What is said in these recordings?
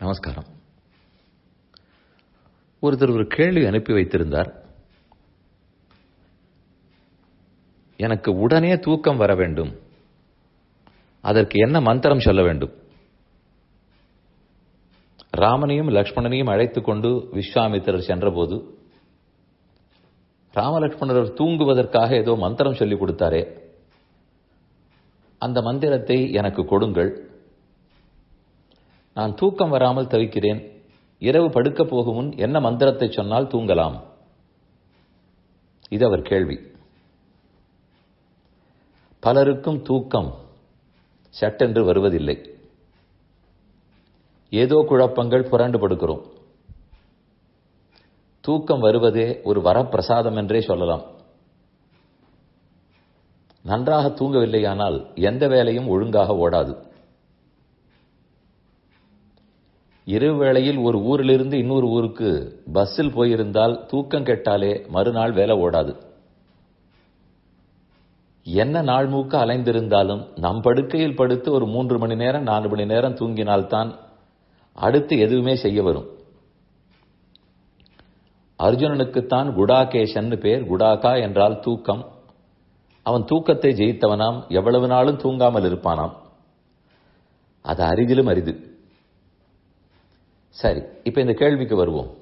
நமஸ்காரம் ஒருத்தர் ஒரு கேள்வி அனுப்பி வைத்திருந்தார் எனக்கு உடனே தூக்கம் வர வேண்டும் அதற்கு என்ன மந்திரம் சொல்ல வேண்டும் ராமனையும் லக்ஷ்மணனையும் அழைத்துக் கொண்டு விஸ்வாமித்திரர் சென்றபோது ராமலக்ஷ்மணர் தூங்குவதற்காக ஏதோ மந்திரம் சொல்லிக் கொடுத்தாரே அந்த மந்திரத்தை எனக்கு கொடுங்கள் நான் தூக்கம் வராமல் தவிக்கிறேன் இரவு படுக்க போகும் முன் என்ன மந்திரத்தை சொன்னால் தூங்கலாம் இது அவர் கேள்வி பலருக்கும் தூக்கம் சட்டென்று வருவதில்லை ஏதோ குழப்பங்கள் புரண்டு படுக்கிறோம் தூக்கம் வருவதே ஒரு வரப்பிரசாதம் என்றே சொல்லலாம் நன்றாக தூங்கவில்லையானால் எந்த வேலையும் ஒழுங்காக ஓடாது இரவு வேளையில் ஒரு ஊரிலிருந்து இன்னொரு ஊருக்கு பஸ்ஸில் போயிருந்தால் தூக்கம் கெட்டாலே மறுநாள் வேலை ஓடாது என்ன நாள் மூக்க அலைந்திருந்தாலும் நம் படுக்கையில் படுத்து ஒரு மூன்று மணி நேரம் நாலு மணி நேரம் தூங்கினால்தான் அடுத்து எதுவுமே செய்ய வரும் அர்ஜுனனுக்குத்தான் குடாகேஷன் பேர் குடாகா என்றால் தூக்கம் அவன் தூக்கத்தை ஜெயித்தவனாம் எவ்வளவு நாளும் தூங்காமல் இருப்பானாம் அது அரிதிலும் அரிது சரி இப்ப இந்த கேள்விக்கு வருவோம்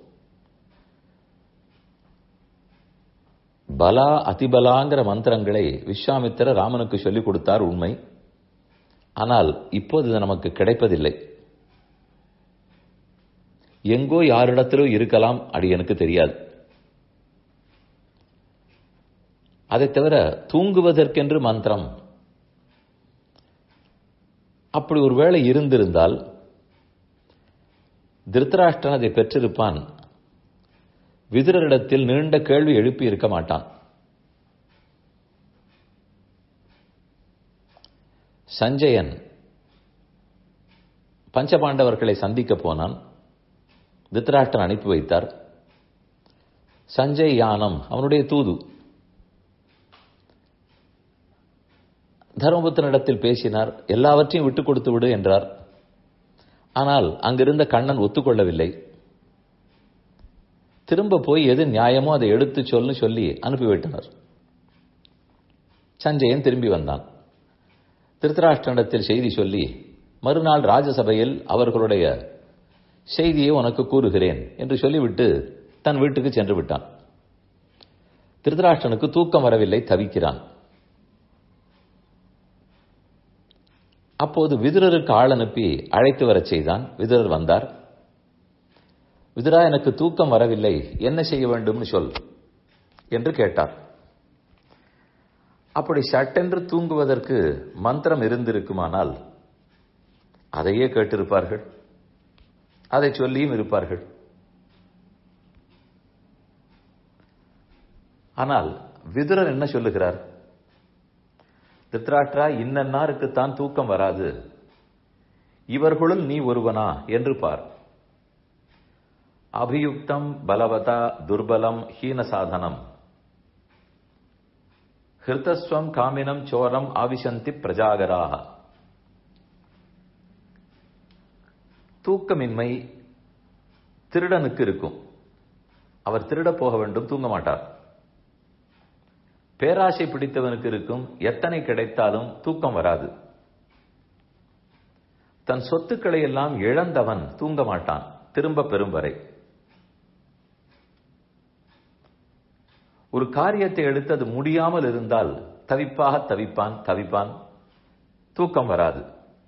பலா அதிபலாங்கிற மந்திரங்களை விஸ்வாமித்திர ராமனுக்கு சொல்லிக் கொடுத்தார் உண்மை ஆனால் இப்போது இது நமக்கு கிடைப்பதில்லை எங்கோ யாரிடத்திலோ இருக்கலாம் அடி எனக்கு தெரியாது அதை தவிர தூங்குவதற்கென்று மந்திரம் அப்படி ஒருவேளை இருந்திருந்தால் திருத்தராஷ்டிரன் அதை பெற்றிருப்பான் விதுரரிடத்தில் நீண்ட கேள்வி எழுப்பி இருக்க மாட்டான் சஞ்சயன் பஞ்சபாண்டவர்களை சந்திக்க போனான் திருத்தராஷ்டிரன் அனுப்பி வைத்தார் சஞ்சய் யானம் அவனுடைய தூது தர்மபுத்திரனிடத்தில் பேசினார் எல்லாவற்றையும் விட்டுக் கொடுத்து விடு என்றார் ஆனால் அங்கிருந்த கண்ணன் ஒத்துக்கொள்ளவில்லை திரும்ப போய் எது நியாயமோ அதை எடுத்து சொல்லு சொல்லி அனுப்பிவிட்டனர் சஞ்சயன் திரும்பி வந்தான் திருத்தராஷ்டிரனிடத்தில் செய்தி சொல்லி மறுநாள் ராஜசபையில் அவர்களுடைய செய்தியை உனக்கு கூறுகிறேன் என்று சொல்லிவிட்டு தன் வீட்டுக்கு சென்று விட்டான் திருதராஷ்டனுக்கு தூக்கம் வரவில்லை தவிக்கிறான் அப்போது விதுரருக்கு ஆள் அனுப்பி அழைத்து வரச் செய்தான் விதுரர் வந்தார் விதுரா எனக்கு தூக்கம் வரவில்லை என்ன செய்ய வேண்டும்னு சொல் என்று கேட்டார் அப்படி சட்டென்று தூங்குவதற்கு மந்திரம் இருந்திருக்குமானால் அதையே கேட்டிருப்பார்கள் அதை சொல்லியும் இருப்பார்கள் ஆனால் விதுரர் என்ன சொல்லுகிறார் திருத்ராஷ்டிரா இன்னன்னாருக்குத்தான் தூக்கம் வராது இவர்களுள் நீ ஒருவனா என்று பார் அபியுக்தம் பலவதா துர்பலம் ஹீன சாதனம் ஹிருதஸ்வம் காமினம் சோரம் ஆவிசந்தி பிரஜாகராக தூக்கமின்மை திருடனுக்கு இருக்கும் அவர் திருட போக வேண்டும் தூங்க மாட்டார் பேராசை பிடித்தவனுக்கு இருக்கும் எத்தனை கிடைத்தாலும் தூக்கம் வராது தன் சொத்துக்களை எல்லாம் இழந்தவன் தூங்க மாட்டான் திரும்ப பெறும் வரை ஒரு காரியத்தை எடுத்து அது முடியாமல் இருந்தால் தவிப்பாக தவிப்பான் தவிப்பான் தூக்கம் வராது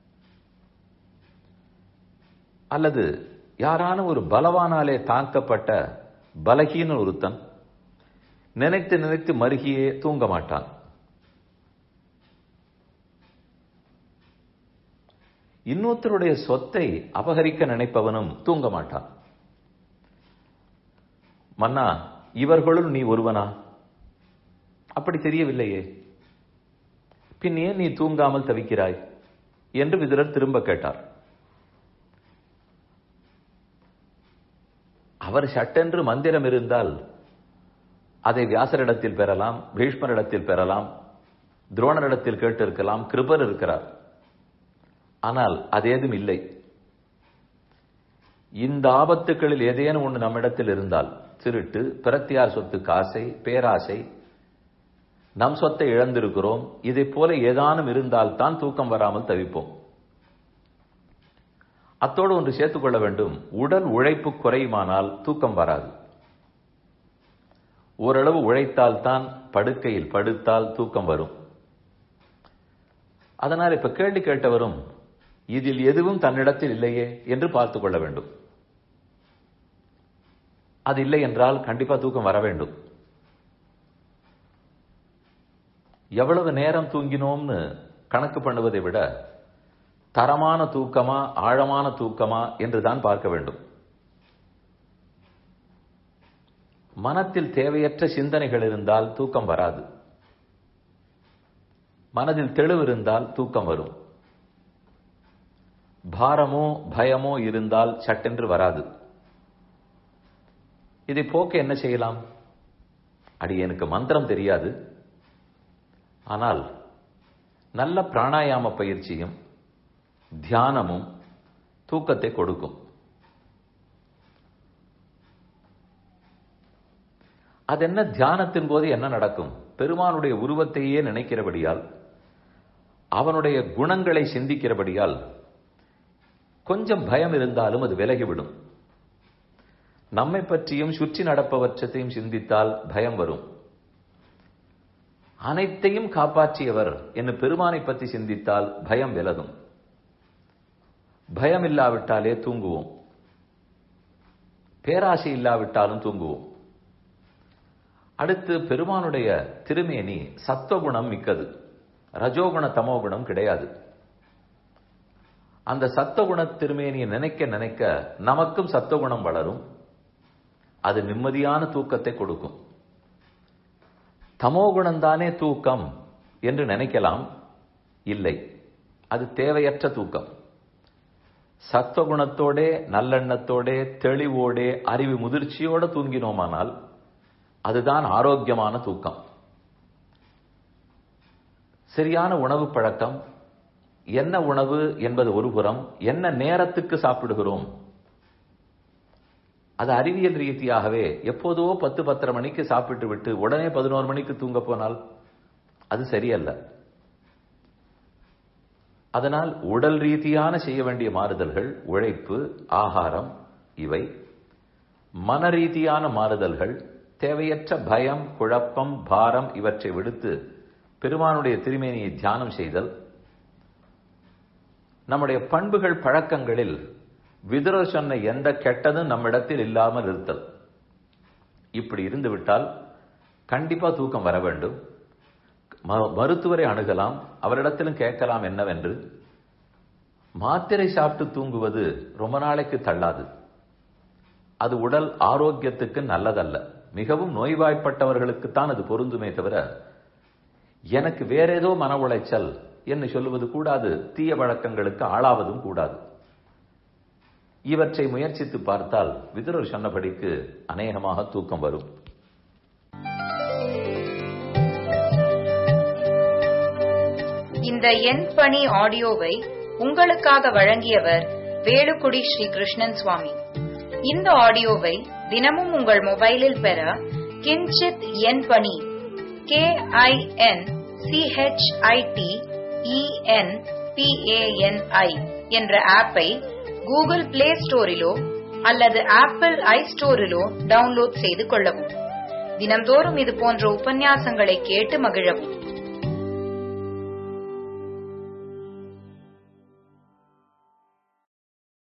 அல்லது யாரான ஒரு பலவானாலே தாக்கப்பட்ட பலகீன ஒருத்தன் நினைத்து நினைத்து மருகியே தூங்க மாட்டான் இன்னொருத்தருடைய சொத்தை அபகரிக்க நினைப்பவனும் தூங்க மாட்டான் மன்னா இவர்களுள் நீ ஒருவனா அப்படி தெரியவில்லையே பின் ஏன் நீ தூங்காமல் தவிக்கிறாய் என்று விதுரர் திரும்ப கேட்டார் அவர் சட்டென்று மந்திரம் இருந்தால் அதை வியாசரிடத்தில் பெறலாம் பீஷ்மரிடத்தில் பெறலாம் துரோணரிடத்தில் கேட்டிருக்கலாம் கிருபர் இருக்கிறார் ஆனால் அது ஏதும் இல்லை இந்த ஆபத்துக்களில் ஏதேனும் ஒன்று நம்மிடத்தில் இருந்தால் திருட்டு பிரத்தியார் சொத்து காசை பேராசை நம் சொத்தை இழந்திருக்கிறோம் இதை போல ஏதானும் இருந்தால் தான் தூக்கம் வராமல் தவிப்போம் அத்தோடு ஒன்று சேர்த்துக்கொள்ள வேண்டும் உடல் உழைப்பு குறையுமானால் தூக்கம் வராது ஓரளவு உழைத்தால் தான் படுக்கையில் படுத்தால் தூக்கம் வரும் அதனால் இப்ப கேள்வி கேட்டவரும் இதில் எதுவும் தன்னிடத்தில் இல்லையே என்று பார்த்துக் கொள்ள வேண்டும் அது இல்லை என்றால் கண்டிப்பா தூக்கம் வர வேண்டும் எவ்வளவு நேரம் தூங்கினோம்னு கணக்கு பண்ணுவதை விட தரமான தூக்கமா ஆழமான தூக்கமா என்றுதான் பார்க்க வேண்டும் மனத்தில் தேவையற்ற சிந்தனைகள் இருந்தால் தூக்கம் வராது மனதில் தெளிவு இருந்தால் தூக்கம் வரும் பாரமோ பயமோ இருந்தால் சட்டென்று வராது இதை போக்க என்ன செய்யலாம் அடி எனக்கு மந்திரம் தெரியாது ஆனால் நல்ல பிராணாயாம பயிற்சியும் தியானமும் தூக்கத்தை கொடுக்கும் அது என்ன தியானத்தின் போது என்ன நடக்கும் பெருமானுடைய உருவத்தையே நினைக்கிறபடியால் அவனுடைய குணங்களை சிந்திக்கிறபடியால் கொஞ்சம் பயம் இருந்தாலும் அது விலகிவிடும் நம்மை பற்றியும் சுற்றி நடப்பவற்றையும் சிந்தித்தால் பயம் வரும் அனைத்தையும் காப்பாற்றியவர் என்று பெருமானை பற்றி சிந்தித்தால் பயம் விலகும் பயம் இல்லாவிட்டாலே தூங்குவோம் பேராசை இல்லாவிட்டாலும் தூங்குவோம் அடுத்து பெருமானுடைய திருமேனி சத்துவகுணம் மிக்கது ரஜோகுண தமோகுணம் கிடையாது அந்த சத்துவகுண திருமேனியை நினைக்க நினைக்க நமக்கும் சத்துவகுணம் வளரும் அது நிம்மதியான தூக்கத்தை கொடுக்கும் தமோகுணம்தானே தூக்கம் என்று நினைக்கலாம் இல்லை அது தேவையற்ற தூக்கம் சத்துவகுணத்தோடே நல்லெண்ணத்தோடே தெளிவோடே அறிவு முதிர்ச்சியோட தூங்கினோமானால் அதுதான் ஆரோக்கியமான தூக்கம் சரியான உணவு பழக்கம் என்ன உணவு என்பது ஒருபுறம் என்ன நேரத்துக்கு சாப்பிடுகிறோம் அது அறிவியல் ரீதியாகவே எப்போதோ பத்து பத்தரை மணிக்கு சாப்பிட்டு விட்டு உடனே பதினோரு மணிக்கு தூங்க போனால் அது சரியல்ல அதனால் உடல் ரீதியான செய்ய வேண்டிய மாறுதல்கள் உழைப்பு ஆகாரம் இவை மன ரீதியான மாறுதல்கள் தேவையற்ற பயம் குழப்பம் பாரம் இவற்றை விடுத்து பெருமானுடைய திருமேனியை தியானம் செய்தல் நம்முடைய பண்புகள் பழக்கங்களில் விதுரர் சொன்ன எந்த கெட்டதும் நம்மிடத்தில் இல்லாமல் இருத்தல் இப்படி இருந்துவிட்டால் கண்டிப்பா தூக்கம் வர வேண்டும் மருத்துவரை அணுகலாம் அவரிடத்திலும் கேட்கலாம் என்னவென்று மாத்திரை சாப்பிட்டு தூங்குவது ரொம்ப நாளைக்கு தள்ளாது அது உடல் ஆரோக்கியத்துக்கு நல்லதல்ல மிகவும் நோய்வாய்ப்பட்டவர்களுக்குத்தான் அது பொருந்துமே தவிர எனக்கு வேற ஏதோ மன உளைச்சல் என்று சொல்லுவது கூடாது தீய வழக்கங்களுக்கு ஆளாவதும் கூடாது இவற்றை முயற்சித்து பார்த்தால் விதுரர் சொன்னபடிக்கு அநேகமாக தூக்கம் வரும் இந்த எண் பணி ஆடியோவை உங்களுக்காக வழங்கியவர் வேலுக்குடி ஸ்ரீ கிருஷ்ணன் சுவாமி இந்த ஆடியோவை தினமும் உங்கள் மொபைலில் பெற கிஞ்சித் எண் பணி கே ஐ என் சிஹெச்ஐடி இஎன் பிஏஎன்ஐ என்ற ஆப்பை கூகுள் பிளே ஸ்டோரிலோ அல்லது ஆப்பிள் ஐ ஸ்டோரிலோ டவுன்லோட் செய்து கொள்ளவும் தினம்தோறும் இது போன்ற உபன்யாசங்களை கேட்டு மகிழவும்